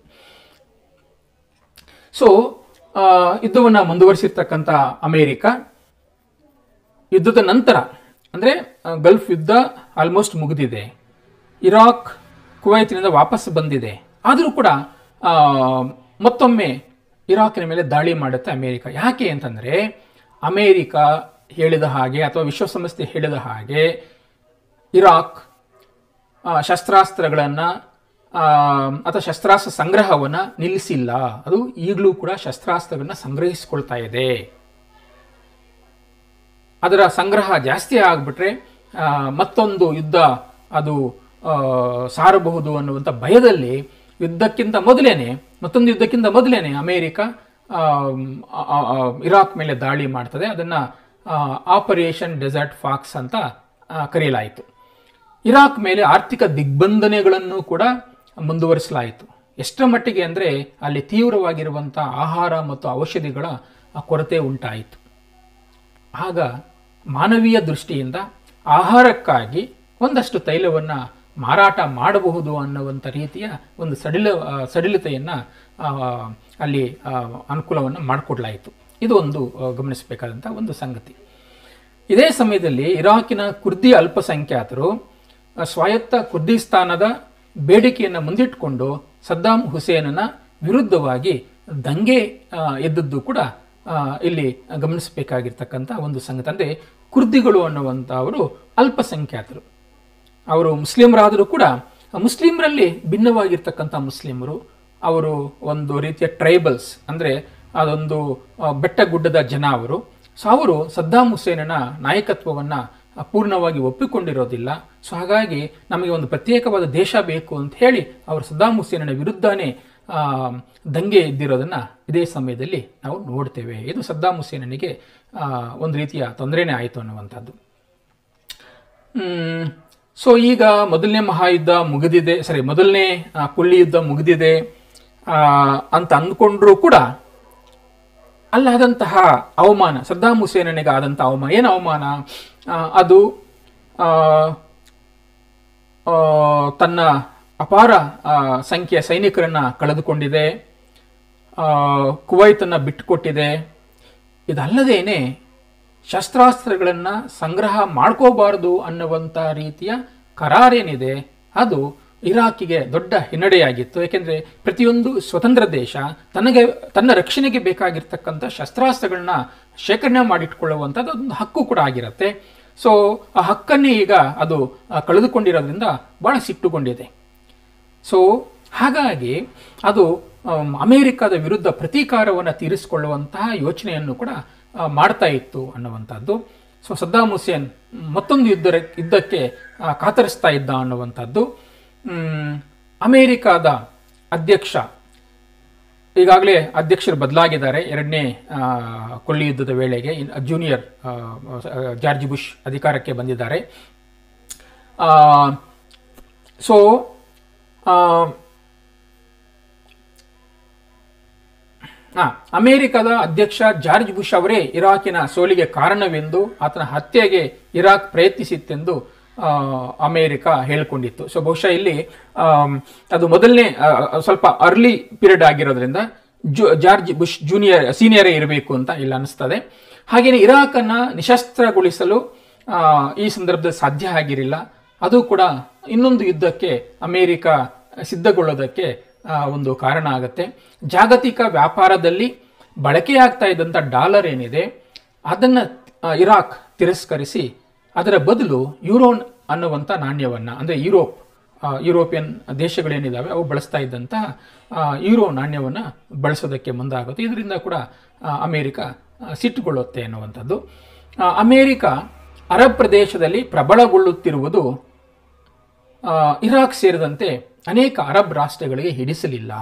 S1: ಸೊ ಯುದ್ಧವನ್ನು ಮುಂದುವರಿಸಿರ್ತಕ್ಕಂಥ ಅಮೇರಿಕ ಯುದ್ಧದ ನಂತರ ಅಂದರೆ ಗಲ್ಫ್ ಯುದ್ಧ ಆಲ್ಮೋಸ್ಟ್ ಮುಗಿದಿದೆ ಇರಾಕ್ ಕುವೈತಿನಿಂದ ವಾಪಸ್ ಬಂದಿದೆ ಆದರೂ ಕೂಡ ಆ, ಮತ್ತೊಮ್ಮೆ ಇರಾಕಿನ ಮೇಲೆ ದಾಳಿ ಮಾಡುತ್ತೆ ಅಮೇರಿಕ ಯಾಕೆ ಅಂತಂದರೆ ಅಮೇರಿಕ ಹೇಳಿದ ಹಾಗೆ ಅಥವಾ ವಿಶ್ವಸಂಸ್ಥೆ ಹೇಳಿದ ಹಾಗೆ ಇರಾಕ್ ಆ, ಶಸ್ತ್ರಾಸ್ತ್ರಗಳನ್ನು ಅಥವಾ ಶಸ್ತ್ರಾಸ್ತ್ರ ಸಂಗ್ರಹವನ್ನು ನಿಲ್ಲಿಸಿಲ್ಲ ಅದು ಈಗಲೂ ಕೂಡ ಶಸ್ತ್ರಾಸ್ತ್ರಗಳನ್ನ ಸಂಗ್ರಹಿಸಿಕೊಳ್ತಾ ಇದೆ ಅದರ ಸಂಗ್ರಹ ಜಾಸ್ತಿ ಆಗಿಬಿಟ್ರೆ ಮತ್ತೊಂದು ಯುದ್ಧ ಅದು ಆ, ಸಾರಬಹುದು ಅನ್ನುವಂಥ ಭಯದಲ್ಲಿ ಯುದ್ಧಕ್ಕಿಂತ ಮೊದಲೇನೆ ಮತ್ತೊಂದು ಯುದ್ಧಕ್ಕಿಂತ ಮೊದಲೇನೆ ಅಮೇರಿಕ ಆ, ಆ, ಆ, ಇರಾಕ್ ಮೇಲೆ ದಾಳಿ ಮಾಡ್ತದೆ ಅದನ್ನು ಆಪರೇಷನ್ ಡೆಸರ್ಟ್ ಫಾಕ್ಸ್ ಅಂತ ಆ, ಕರೆಯಲಾಯಿತು ಇರಾಕ್ ಮೇಲೆ ಆರ್ಥಿಕ ದಿಗ್ಬಂಧನೆಗಳನ್ನು ಕೂಡ ಮುಂದುವರಿಸಲಾಯಿತು ಎಷ್ಟರ ಮಟ್ಟಿಗೆ ಅಂದರೆ ಅಲ್ಲಿ ತೀವ್ರವಾಗಿರುವಂಥ ಆಹಾರ ಮತ್ತು ಔಷಧಿಗಳ ಆ ಕೊರತೆ ಉಂಟಾಯಿತು ಆಗ ಮಾನವೀಯ ದೃಷ್ಟಿಯಿಂದ ಆಹಾರಕ್ಕಾಗಿ ಒಂದಷ್ಟು ತೈಲವನ್ನು ಮಾರಾಟ ಮಾಡಬಹುದು ಅನ್ನುವಂಥ ರೀತಿಯ ಒಂದು ಸಡಿಲ ಆ, ಸಡಿಲತೆಯನ್ನು ಆ, ಅಲ್ಲಿ ಅನುಕೂಲವನ್ನು ಮಾಡಿಕೊಡ್ಲಾಯಿತು ಇದು ಒಂದು ಆ, ಗಮನಿಸಬೇಕಾದಂಥ ಒಂದು ಸಂಗತಿ ಇದೇ ಸಮಯದಲ್ಲಿ ಇರಾಕಿನ ಕುರ್ದಿ ಅಲ್ಪಸಂಖ್ಯಾತರು ಆ, ಸ್ವಾಯತ್ತ ಕುರ್ದಿಸ್ತಾನದ ಬೇಡಿಕೆಯನ್ನು ಮುಂದಿಟ್ಟುಕೊಂಡು ಸದ್ದಾಂ ಹುಸೇನನ ವಿರುದ್ಧವಾಗಿ ದಂಗೆ ಆ, ಎದ್ದದ್ದು ಕೂಡ ಆ, ಇಲ್ಲಿ ಗಮನಿಸಬೇಕಾಗಿರ್ತಕ್ಕಂಥ ಒಂದು ಸಂಗತಿ ಅಂದರೆ ಕುರ್ದಿಗಳು ಅನ್ನುವಂಥವರು ಅಲ್ಪಸಂಖ್ಯಾತರು ಅವರು ಮುಸ್ಲಿಮರಾದರೂ ಕೂಡ ಮುಸ್ಲಿಮರಲ್ಲಿ ಭಿನ್ನವಾಗಿರ್ತಕ್ಕಂಥ ಮುಸ್ಲಿಮರು ಅವರು ಒಂದು ರೀತಿಯ ಟ್ರೈಬಲ್ಸ್ ಅಂದರೆ ಅದೊಂದು ಆ, ಬೆಟ್ಟ ಗುಡ್ಡದ ಜನ ಅವರು ಸೊ ಅವರು ಸದ್ದಾಂ ಹುಸೇನನ ನಾಯಕತ್ವವನ್ನು ಪೂರ್ಣವಾಗಿ ಒಪ್ಪಿಕೊಂಡಿರೋದಿಲ್ಲ ಸೊ ಹಾಗಾಗಿ ನಮಗೆ ಒಂದು ಪ್ರತ್ಯೇಕವಾದ ದೇಶ ಬೇಕು ಅಂತ ಹೇಳಿ ಅವರು ಸದ್ದಾಂ ಹುಸೇನನ ವಿರುದ್ಧನೇ ಆ, ದಂಗೆ ಎದ್ದಿರೋದನ್ನು ಇದೇ ಸಮಯದಲ್ಲಿ ನಾವು ನೋಡ್ತೇವೆ ಇದು ಸದ್ದಾಂ ಹುಸೇನನಿಗೆ ಆ, ಒಂದು ರೀತಿಯ ತೊಂದರೆನೇ ಆಯಿತು ಅನ್ನುವಂಥದ್ದು ಮ್, ಸೊ ಈಗ ಮೊದಲನೇ ಮಹಾಯುದ್ಧ ಮುಗಿದಿದೆ ಸರಿ ಮೊದಲನೇ ಆ, ಕುಳ್ಳಿ ಯುದ್ಧ ಮುಗಿದಿದೆ ಆ, ಅಂತ ಅಂದ್ಕೊಂಡ್ರೂ ಕೂಡ ಅಲ್ಲಾದಂತಹ ಅವಮಾನ ಸದ್ದಾಂ ಹುಸೇನನಿಗೆ ಆದಂಥ ಅವಮಾನ ಏನು ಅವಮಾನ ಆ, ಅದು ಆ, ಆ, ತನ್ನ ಅಪಾರ ಆ, ಸಂಖ್ಯೆಯ ಸೈನಿಕರನ್ನ ಕಳೆದುಕೊಂಡಿದೆ ಆ, ಕುವೈತನ್ನು ಬಿಟ್ಟುಕೊಟ್ಟಿದೆ ಇದಲ್ಲದೇನೆ ಶಸ್ತ್ರಾಸ್ತ್ರಗಳನ್ನು ಸಂಗ್ರಹ ಮಾಡ್ಕೋಬಾರದು ಅನ್ನುವಂಥ ರೀತಿಯ ಕರಾರೇನಿದೆ ಅದು ಇರಾಕಿಗೆ ದೊಡ್ಡ ಹಿನ್ನಡೆಯಾಗಿತ್ತು ಏಕೆಂದರೆ ಪ್ರತಿಯೊಂದು ಸ್ವತಂತ್ರ ದೇಶ ತನಗೆ ತನ್ನ ರಕ್ಷಣೆಗೆ ಬೇಕಾಗಿರ್ತಕ್ಕಂಥ ಶಸ್ತ್ರಾಸ್ತ್ರಗಳನ್ನ ಶೇಖರಣೆ ಮಾಡಿಟ್ಕೊಳ್ಳುವಂಥದ್ದು ಅದೊಂದು ಹಕ್ಕು ಕೂಡ ಆಗಿರುತ್ತೆ ಸೊ ಆ ಹಕ್ಕನ್ನೇ ಈಗ ಅದು ಆ, ಕಳೆದುಕೊಂಡಿರೋದ್ರಿಂದ ಬಹಳ ಸಿಟ್ಟುಗೊಂಡಿದೆ ಸೊ ಹಾಗಾಗಿ ಅದು ಆಮ್, ಅಮೆರಿಕದ ವಿರುದ್ಧ ಪ್ರತೀಕಾರವನ್ನು ತೀರಿಸಿಕೊಳ್ಳುವಂತಹ ಯೋಚನೆಯನ್ನು ಕೂಡ ಆ, ಮಾಡ್ತಾ ಇತ್ತು ಅನ್ನುವಂಥದ್ದು ಸೊ ಸದ್ದಾಂ ಹುಸೇನ್ ಮತ್ತೊಂದು ಯುದ್ಧ ಯುದ್ಧಕ್ಕೆ ಆ, ಕಾತರಿಸ್ತಾ ಇದ್ದ ಅನ್ನುವಂಥದ್ದು ಮ್, ಅಮೆರಿಕಾದ ಅಧ್ಯಕ್ಷ ಈಗಾಗಲೇ ಅಧ್ಯಕ್ಷರು ಬದಲಾಗಿದ್ದಾರೆ ಎರಡನೇ ಆ, ಕೊಳ್ಳಿ ಯುದ್ಧದ ವೇಳೆಗೆ ಇನ್- ಜೂನಿಯರ್ ಆ, ಆ, ಜಾರ್ಜ್ ಬುಷ್ ಅಧಿಕಾರಕ್ಕೆ ಬಂದಿದ್ದಾರೆ ಆ, ಸೊ ಆ, ಆ, ಅಮೆರಿಕದ ಅಧ್ಯಕ್ಷ ಜಾರ್ಜ್ ಬುಷ್ ಅವರೇ ಇರಾಕಿನ ಸೋಲಿಗೆ ಕಾರಣವೆಂದು ಆತನ ಹತ್ಯೆಗೆ ಇರಾಕ್ ಪ್ರಯತ್ನಿಸಿತ್ತೆಂದು ಆ, ಅಮೆರಿಕ ಹೇಳಿಕೊಂಡಿತ್ತು ಸೊ ಬಹುಶಃ ಇಲ್ಲಿ ಆಮ್, ಅದು ಮೊದಲನೇ ಆ, ಸ್ವಲ್ಪ ಅರ್ಲಿ ಪೀರಿಯಡ್ ಆಗಿರೋದ್ರಿಂದ ಜು ಜಾರ್ಜ್ ಬುಷ್ ಜೂನಿಯರ್ ಸೀನಿಯರೇ ಇರಬೇಕು ಅಂತ ಇಲ್ಲಿ ಅನಿಸ್ತದೆ ಹಾಗೆಯೇ ಇರಾಕನ್ನು ನಿಶಸ್ತ್ರಗೊಳಿಸಲು ಆ, ಈ ಸಂದರ್ಭದಲ್ಲಿ ಸಾಧ್ಯ ಆಗಿರಲಿಲ್ಲ ಅದು ಕೂಡ ಇನ್ನೊಂದು ಯುದ್ಧಕ್ಕೆ ಅಮೆರಿಕ ಸಿದ್ಧಗೊಳ್ಳೋದಕ್ಕೆ ಆ, ಒಂದು ಕಾರಣ ಆಗುತ್ತೆ ಜಾಗತಿಕ ವ್ಯಾಪಾರದಲ್ಲಿ ಬಳಕೆಯಾಗ್ತಾ ಇದ್ದಂಥ ಡಾಲರ್ ಏನಿದೆ ಅದನ್ನು ಇರಾಕ್ ತಿರಸ್ಕರಿಸಿ ಅದರ ಬದಲು ಯೂರೋನ್ ಅನ್ನುವಂಥ ನಾಣ್ಯವನ್ನು ಅಂದರೆ ಯುರೋಪ್ ಆ, ಯುರೋಪಿಯನ್ ದೇಶಗಳೇನಿದ್ದಾವೆ ಅವು ಬಳಸ್ತಾ ಇದ್ದಂತಹ ಆ, ಯೂರೋ ನಾಣ್ಯವನ್ನು ಬಳಸೋದಕ್ಕೆ ಮುಂದಾಗುತ್ತೆ ಇದರಿಂದ ಕೂಡ ಆ, ಅಮೇರಿಕ ಆ, ಸಿಟ್ಟುಗೊಳ್ಳುತ್ತೆ ಅನ್ನುವಂಥದ್ದು ಆ, ಅಮೇರಿಕ ಅರಬ್ ಪ್ರದೇಶದಲ್ಲಿ ಪ್ರಬಲಗೊಳ್ಳುತ್ತಿರುವುದು ಆ, ಇರಾಕ್ ಸೇರಿದಂತೆ ಅನೇಕ ಅರಬ್ ರಾಷ್ಟ್ರಗಳಿಗೆ ಹಿಡಿಸಲಿಲ್ಲ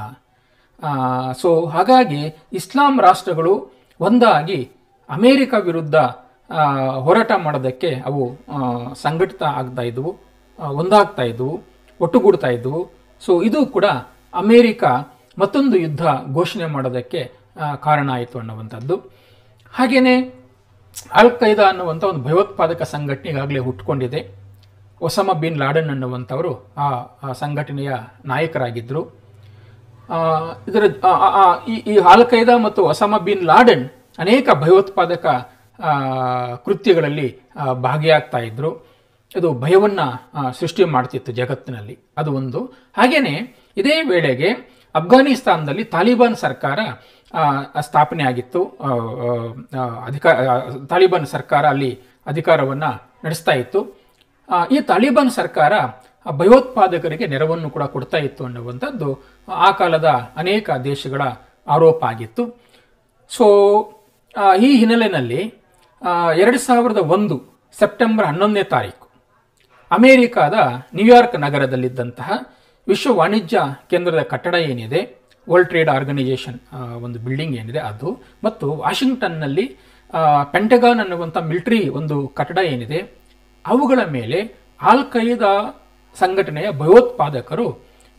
S1: ಸೊ ಹಾಗಾಗಿ ಇಸ್ಲಾಂ ರಾಷ್ಟ್ರಗಳು ಒಂದಾಗಿ ಅಮೇರಿಕ ವಿರುದ್ಧ ಆ, ಹೋರಾಟ ಮಾಡೋದಕ್ಕೆ ಅವು ಆ, ಸಂಘಟಿತ ಆಗ್ತಾ ಇದ್ವು ಆ, ಒಂದಾಗ್ತಾ ಇದ್ವು ಒಟ್ಟುಗೂಡ್ತಾ ಇದ್ವು ಸೊ ಇದು ಕೂಡ ಅಮೇರಿಕ ಮತ್ತೊಂದು ಯುದ್ಧ ಘೋಷಣೆ ಮಾಡೋದಕ್ಕೆ ಆ, ಕಾರಣ ಆಯಿತು ಅನ್ನುವಂಥದ್ದು ಹಾಗೆಯೇ ಅಲ್ ಖೈದಾ ಅನ್ನುವಂಥ ಒಂದು ಭಯೋತ್ಪಾದಕ ಸಂಘಟನೆ ಈಗಾಗಲೇ ಹುಟ್ಟುಕೊಂಡಿದೆ ಒಸಮ ಬಿನ್ ಲಾಡನ್ ಅನ್ನುವಂಥವರು ಆ ಆ ಸಂಘಟನೆಯ ನಾಯಕರಾಗಿದ್ದರು ಆ, ಇದರ ಆ, ಆ, ಆ, ಈ ಈ ಅಲ್ ಖೈದಾ ಮತ್ತು ಒಸಾಮ ಬಿನ್ ಲಾಡನ್ ಅನೇಕ ಭಯೋತ್ಪಾದಕ ಆ, ಕೃತ್ಯಗಳಲ್ಲಿ ಆ, ಭಾಗಿಯಾಗ್ತಾ ಇದ್ರು ಇದು ಭಯವನ್ನು ಸೃಷ್ಟಿ ಮಾಡ್ತಿತ್ತು ಜಗತ್ತಿನಲ್ಲಿ ಅದು ಒಂದು ಹಾಗೆಯೇ ಇದೇ ವೇಳೆಗೆ ಅಫ್ಘಾನಿಸ್ತಾನದಲ್ಲಿ ತಾಲಿಬಾನ್ ಸರ್ಕಾರ ಆ, ಸ್ಥಾಪನೆ ಆಗಿತ್ತು ಆ, ಆ, ಅಧಿಕಾರ ಆ, ತಾಲಿಬಾನ್ ಸರ್ಕಾರ ಅಲ್ಲಿ ಅಧಿಕಾರವನ್ನು ನಡೆಸ್ತಾ ಇತ್ತು ಆ, ಈ ತಾಲಿಬಾನ್ ಸರ್ಕಾರ ಆ ಭಯೋತ್ಪಾದಕರಿಗೆ ನೆರವನ್ನು ಕೂಡ ಕೊಡ್ತಾ ಇತ್ತು ಅನ್ನುವಂಥದ್ದು ಆ ಕಾಲದ ಅನೇಕ ದೇಶಗಳ ಆರೋಪ ಆಗಿತ್ತು ಸೊ ಆ, ಈ ಹಿನ್ನೆಲೆಯಲ್ಲಿ ಎರಡು ಸಾವಿರದ ಒಂದು ಸೆಪ್ಟೆಂಬರ್ ಹನ್ನೊಂದನೇ ತಾರೀಕು ಅಮೇರಿಕಾದ ನ್ಯೂಯಾರ್ಕ್ ನಗರದಲ್ಲಿದ್ದಂತಹ ವಿಶ್ವ ವಾಣಿಜ್ಯ ಕೇಂದ್ರದ ಕಟ್ಟಡ ಏನಿದೆ ವರ್ಲ್ಡ್ ಟ್ರೇಡ್ ಆರ್ಗನೈಜೇಷನ್ ಒಂದು ಬಿಲ್ಡಿಂಗ್ ಏನಿದೆ ಅದು ಮತ್ತು ವಾಷಿಂಗ್ಟನ್ನಲ್ಲಿ ಆ, ಪೆಂಟಗಾನ್ ಅನ್ನುವಂಥ ಮಿಲಿಟರಿ ಒಂದು ಕಟ್ಟಡ ಏನಿದೆ ಅವುಗಳ ಮೇಲೆ ಆಲ್ ಖೈದಾ ಸಂಘಟನೆಯ ಭಯೋತ್ಪಾದಕರು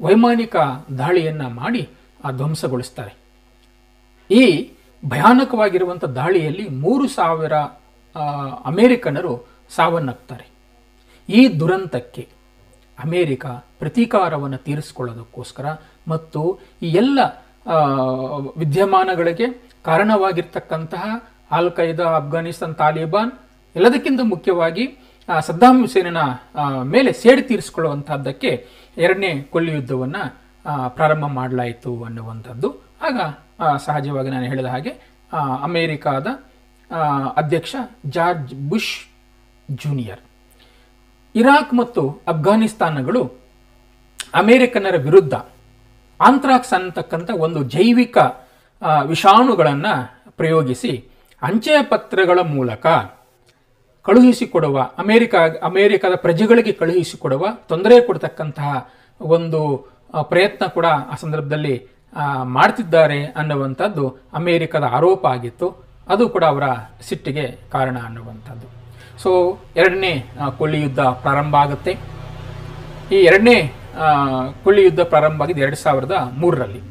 S1: ವೈಮಾನಿಕ ದಾಳಿಯನ್ನು ಮಾಡಿ ಆ ಧ್ವಂಸಗೊಳಿಸ್ತಾರೆ ಈ ಭಯಾನಕವಾಗಿರುವಂಥ ದಾಳಿಯಲ್ಲಿ ಮೂರು ಸಾವಿರ ಆ, ಅಮೇರಿಕನರು ಸಾವನ್ನಪ್ತಾರೆ ಈ ದುರಂತಕ್ಕೆ ಅಮೇರಿಕ ಪ್ರತೀಕಾರವನ್ನು ತೀರಿಸಿಕೊಳ್ಳೋದಕ್ಕೋಸ್ಕರ ಮತ್ತು ಈ ಎಲ್ಲ ಆ, ವಿದ್ಯಮಾನಗಳಿಗೆ ಕಾರಣವಾಗಿರ್ತಕ್ಕಂತಹ ಆಲ್ ಖೈದಾ ಅಫ್ಘಾನಿಸ್ತಾನ್ ತಾಲಿಬಾನ್ ಎಲ್ಲದಕ್ಕಿಂತ ಮುಖ್ಯವಾಗಿ ಆ, ಸದ್ದಾಂ ಹುಸೇನನ ಆ, ಮೇಲೆ ಸೇಡು ತೀರಿಸಿಕೊಳ್ಳುವಂತಹದ್ದಕ್ಕೆ ಎರಡನೇ ಕೊಲ್ಲಿ ಯುದ್ಧವನ್ನು ಪ್ರಾರಂಭ ಮಾಡಲಾಯಿತು ಅನ್ನುವಂಥದ್ದು ಆಗ ಆ, ಸಹಜವಾಗಿ ನಾನು ಹೇಳಿದ ಹಾಗೆ ಆ, ಅಮೇರಿಕಾದ ಆ, ಅಧ್ಯಕ್ಷ ಜಾರ್ಜ್ ಬುಷ್ ಜೂನಿಯರ್ ಇರಾಕ್ ಮತ್ತು ಅಫ್ಘಾನಿಸ್ತಾನಗಳು ಅಮೇರಿಕನ್ನರ ವಿರುದ್ಧ ಆಂಥ್ರಾಕ್ಸ್ ಅನ್ನತಕ್ಕಂಥ ಒಂದು ಜೈವಿಕ ಆ, ವಿಷಾಣುಗಳನ್ನ ಪ್ರಯೋಗಿಸಿ ಅಂಚೆ ಪತ್ರಗಳ ಮೂಲಕ ಕಳುಹಿಸಿಕೊಡುವ ಅಮೇರಿಕ ಅಮೇರಿಕದ ಪ್ರಜೆಗಳಿಗೆ ಕಳುಹಿಸಿಕೊಡುವ ತೊಂದರೆ ಕೊಡ್ತಕ್ಕಂತಹ ಒಂದು ಆ, ಪ್ರಯತ್ನ ಕೂಡ ಆ ಸಂದರ್ಭದಲ್ಲಿ ಆ, ಮಾಡ್ತಿದ್ದಾರೆ ಅನ್ನುವಂಥದ್ದು ಅಮೇರಿಕದ ಆರೋಪ ಆಗಿತ್ತು ಅದು ಕೂಡ ಅವರ ಸಿಟ್ಟಿಗೆ ಕಾರಣ ಅನ್ನುವಂಥದ್ದು ಸೊ ಎರಡನೇ ಆ, ಕೊಳ್ಳಿ ಯುದ್ಧ ಪ್ರಾರಂಭ ಆಗುತ್ತೆ ಈ ಎರಡನೇ ಆ, ಕೊಳ್ಳಿ ಯುದ್ಧ ಪ್ರಾರಂಭ ಆಗಿದ್ದು ಎರಡು ಸಾವಿರದ ಮೂರರಲ್ಲಿ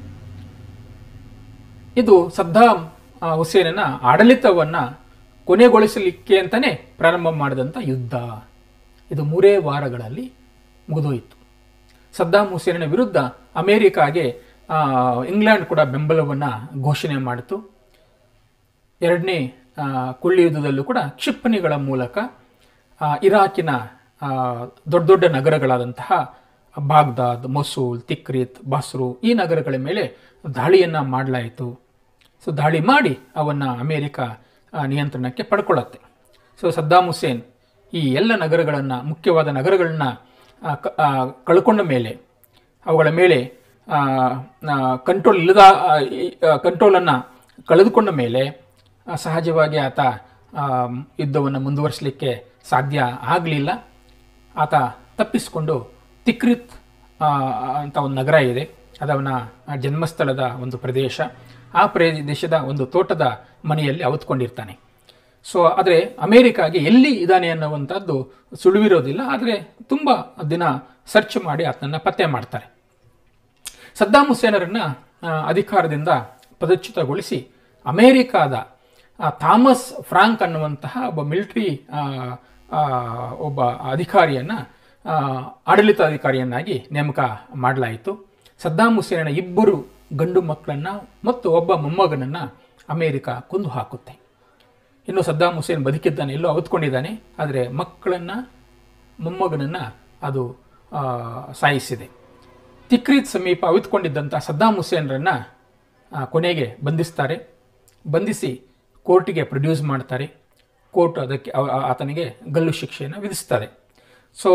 S1: ಇದು ಸದ್ದಾಂ ಆ, ಹುಸೇನನ ಆಡಳಿತವನ್ನ ಕೊನೆಗೊಳಿಸಲಿಕ್ಕೆ ಅಂತಾನೆ ಪ್ರಾರಂಭ ಮಾಡಿದಂಥ ಯುದ್ಧ ಇದು ಮೂರೇ ವಾರಗಳಲ್ಲಿ ಮುಗಿದೋಯಿತು ಸದ್ದಾಂ ಹುಸೇನನ ವಿರುದ್ಧ ಅಮೇರಿಕಾಗೆ ಆ, ಇಂಗ್ಲೆಂಡ್ ಕೂಡ ಬೆಂಬಲವನ್ನು ಘೋಷಣೆ ಮಾಡಿತು ಎರಡನೇ ಆ, ಕೊಳ್ಳಿ ಯುದ್ಧದಲ್ಲೂ ಕೂಡ ಕ್ಷಿಪಣಿಗಳ ಮೂಲಕ ಆ, ಇರಾಕಿನ ಆ, ದೊಡ್ಡ ದೊಡ್ಡ ನಗರಗಳಾದಂತಹ ಬಾಗ್ದಾದ್ ಮೊಸೂಲ್ ತಿಕ್ರಿತ್ ಬಸ್ರು ಈ ನಗರಗಳ ಮೇಲೆ ದಾಳಿಯನ್ನು ಮಾಡಲಾಯಿತು ಸೊ ದಾಳಿ ಮಾಡಿ ಅವನ್ನು ಅಮೇರಿಕ ಆ, ನಿಯಂತ್ರಣಕ್ಕೆ ಪಡ್ಕೊಳ್ಳುತ್ತೆ ಸೊ ಸದ್ದಾಂ ಹುಸೇನ್ ಈ ಎಲ್ಲ ನಗರಗಳನ್ನು ಮುಖ್ಯವಾದ ನಗರಗಳನ್ನ ಆ, ಕ- ಆ, ಕಳ್ಕೊಂಡ ಮೇಲೆ ಅವುಗಳ ಮೇಲೆ ಕಂಟ್ರೋಲ್ ಇಲ್ಲದ ಕಂಟ್ರೋಲನ್ನು ಕಳೆದುಕೊಂಡ ಮೇಲೆ ಆ, ಸಹಜವಾಗಿ ಆತ ಯುದ್ಧವನ್ನು ಮುಂದುವರಿಸಲಿಕ್ಕೆ ಸಾಧ್ಯ ಆಗಲಿಲ್ಲ ಆತ ತಪ್ಪಿಸಿಕೊಂಡು ತಿಕ್ರಿತ್ ಆ, ಅಂತ ಒಂದು ನಗರ ಇದೆ ಅದವನ ಜನ್ಮಸ್ಥಳದ ಒಂದು ಪ್ರದೇಶ ಆ ಪ್ರದೇಶದ ಒಂದು ತೋಟದ ಮನೆಯಲ್ಲಿ ಅವತ್ಕೊಂಡಿರ್ತಾನೆ ಸೊ ಆದರೆ ಅಮೇರಿಕಾಗೆ ಎಲ್ಲಿ ಇದ್ದಾನೆ ಅನ್ನುವಂಥದ್ದು ಸುಳಿವಿರೋದಿಲ್ಲ ಆದರೆ ತುಂಬ ದಿನ ಸರ್ಚ್ ಮಾಡಿ ಆತನನ್ನು ಪತ್ತೆ ಮಾಡ್ತಾರೆ ಸದ್ದಾಂ ಹುಸೇನರನ್ನ ಆ, ಅಧಿಕಾರದಿಂದ ಪದಚ್ಯುತಗೊಳಿಸಿ ಅಮೇರಿಕಾದ ಆ, ಥಾಮಸ್ ಫ್ರಾಂಕ್ ಅನ್ನುವಂತಹ ಒಬ್ಬ ಮಿಲಿಟರಿ ಒಬ್ಬ ಅಧಿಕಾರಿಯನ್ನ ಆ, ಆಡಳಿತಾಧಿಕಾರಿಯನ್ನಾಗಿ ನೇಮಕ ಮಾಡಲಾಯಿತು ಸದ್ದಾಂ ಹುಸೇನನ ಇಬ್ಬರು ಗಂಡು ಮಕ್ಕಳನ್ನ ಮತ್ತು ಒಬ್ಬ ಮೊಮ್ಮಗನನ್ನ ಅಮೇರಿಕ ಕೊಂದು ಹಾಕುತ್ತೆ ಇನ್ನು ಸದ್ದಾಂ ಹುಸೇನ್ ಬದುಕಿದ್ದಾನೆ ಎಲ್ಲೋ ಅವತ್ಕೊಂಡಿದ್ದಾನೆ ಆದರೆ ಮಕ್ಕಳನ್ನ ಮೊಮ್ಮಗನನ್ನ ಅದು ಆ, ಸಾಯಿಸಿದೆ ತಿಕ್ರೀತ್ ಸಮೀಪ ಅವಿತ್ಕೊಂಡಿದ್ದಂಥ ಸದ್ದಾಂ ಹುಸೇನ್ರನ್ನ ಆ, ಕೊನೆಗೆ ಬಂಧಿಸ್ತಾರೆ ಬಂಧಿಸಿ ಕೋರ್ಟಿಗೆ ಪ್ರೊಡ್ಯೂಸ್ ಮಾಡ್ತಾರೆ ಕೋರ್ಟ್ ಅದಕ್ಕೆ ಅವ- ಆ- ಆತನಿಗೆ ಗಲ್ಲು ಶಿಕ್ಷೆಯನ್ನು ವಿಧಿಸ್ತಾರೆ ಸೊ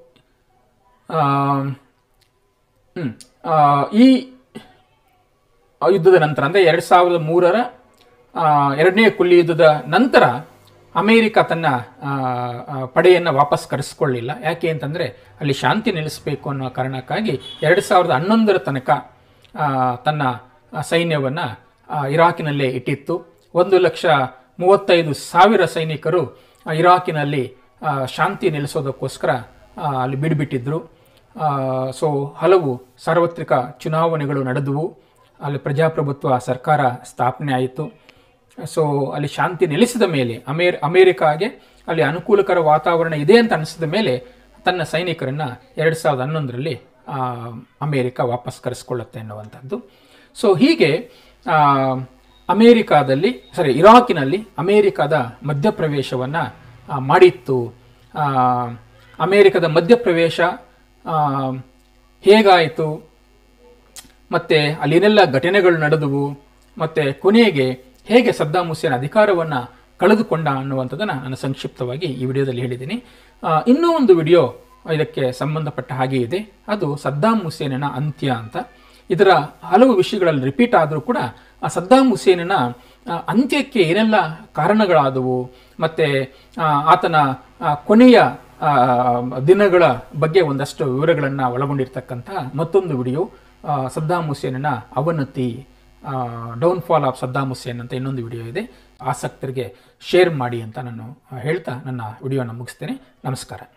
S1: ಹ್ಮ್, ಆ, ಈ ಆ ಯುದ್ಧದ ನಂತರ ಅಂದರೆ ಎರಡು ಸಾವಿರದ ಮೂರರ ಆ, ಎರಡನೇ ಕುಲ್ಲಿ ಯುದ್ಧದ ನಂತರ ಅಮೇರಿಕ ತನ್ನ ಆ, ಆ, ಪಡೆಯನ್ನು ವಾಪಸ್ ಕರೆಸ್ಕೊಳ್ಳಿಲ್ಲ ಯಾಕೆ ಅಂತಂದರೆ ಅಲ್ಲಿ ಶಾಂತಿ ನೆಲೆಸಬೇಕು ಅನ್ನೋ ಕಾರಣಕ್ಕಾಗಿ ಎರಡು ಸಾವಿರದ ಹನ್ನೊಂದರ ತನಕ ಆ, ತನ್ನ ಸೈನ್ಯವನ್ನು ಇರಾಕಿನಲ್ಲೇ ಇಟ್ಟಿತ್ತು ಒಂದು ಲಕ್ಷ ಮೂವತ್ತೈದು ಸಾವಿರ ಸೈನಿಕರು ಆ, ಇರಾಕಿನಲ್ಲಿ ಆ, ಶಾಂತಿ ನೆಲೆಸೋದಕ್ಕೋಸ್ಕರ ಆ, ಅಲ್ಲಿ ಬಿಡುಬಿಟ್ಟಿದ್ರು ಸೊ ಹಲವು ಸಾರ್ವತ್ರಿಕ ಚುನಾವಣೆಗಳು ನಡೆದವು ಅಲ್ಲಿ ಪ್ರಜಾಪ್ರಭುತ್ವ ಸರ್ಕಾರ ಸ್ಥಾಪನೆ ಆಯಿತು ಸೊ ಅಲ್ಲಿ ಶಾಂತಿ ನೆಲೆಸಿದ ಮೇಲೆ ಅಮೇರ್ ಅಮೇರಿಕಾಗೆ ಅಲ್ಲಿ ಅನುಕೂಲಕರ ವಾತಾವರಣ ಇದೆ ಅಂತ ಅನಿಸಿದ ಮೇಲೆ ತನ್ನ ಸೈನಿಕರನ್ನ ಎರಡು ಸಾವಿರದ ಹನ್ನೊಂದರಲ್ಲಿ ಆ, ಅಮೇರಿಕ ವಾಪಸ್ ಕರೆಸ್ಕೊಳ್ಳುತ್ತೆ ಅನ್ನುವಂಥದ್ದು ಸೊ ಹೀಗೆ ಆ, ಅಮೇರಿಕಾದಲ್ಲಿ ಸಾರಿ ಇರಾಕಿನಲ್ಲಿ ಅಮೇರಿಕಾದ ಮಧ್ಯಪ್ರವೇಶವನ್ನು ಮಾಡಿತ್ತು ಆ, ಅಮೇರಿಕದ ಮಧ್ಯಪ್ರವೇಶ ಆ, ಹೇಗಾಯಿತು ಮತ್ತು ಅಲ್ಲೇನೆಲ್ಲ ಘಟನೆಗಳು ನಡೆದವು ಮತ್ತು ಕೊನೆಗೆ ಹೇಗೆ ಸದ್ದಾಂ ಹುಸೇನ್ ಅಧಿಕಾರವನ್ನು ಕಳೆದುಕೊಂಡ ಅನ್ನುವಂಥದ್ದನ್ನು ನಾನು ಸಂಕ್ಷಿಪ್ತವಾಗಿ ಈ ವಿಡಿಯೋದಲ್ಲಿ ಹೇಳಿದ್ದೀನಿ ಆ, ಇನ್ನೂ ಒಂದು ವಿಡಿಯೋ ಇದಕ್ಕೆ ಸಂಬಂಧಪಟ್ಟ ಹಾಗೆ ಇದೆ ಅದು ಸದ್ದಾಂ ಹುಸೇನನ ಅಂತ್ಯ ಅಂತ ಇದರ ಹಲವು ವಿಷಯಗಳಲ್ಲಿ ರಿಪೀಟ್ ಆದರೂ ಕೂಡ ಆ ಸದ್ದಾಂ ಹುಸೇನನ ಆ, ಅಂತ್ಯಕ್ಕೆ ಏನೆಲ್ಲ ಕಾರಣಗಳಾದವು ಮತ್ತು ಆತನ ಆ, ಕೊನೆಯ ಆ, ದಿನಗಳ ಬಗ್ಗೆ ಒಂದಷ್ಟು ವಿವರಗಳನ್ನು ಒಳಗೊಂಡಿರ್ತಕ್ಕಂಥ ಮತ್ತೊಂದು ವಿಡಿಯೋ ಆ, ಸದ್ದಾಂ ಹುಸೇನನ ಅವನತಿ ಡೌನ್ಫಾಲ್ ಆಫ್ ಸದ್ದಾಂ ಹುಸೇನ್ ಅಂತ ಇನ್ನೊಂದು ವಿಡಿಯೋ ಇದೆ ಆಸಕ್ತರಿಗೆ ಶೇರ್ ಮಾಡಿ ಅಂತ ನಾನು ಆ, ಹೇಳ್ತಾ ನನ್ನ ವಿಡಿಯೋನ ಮುಗಿಸ್ತೇನೆ ನಮಸ್ಕಾರ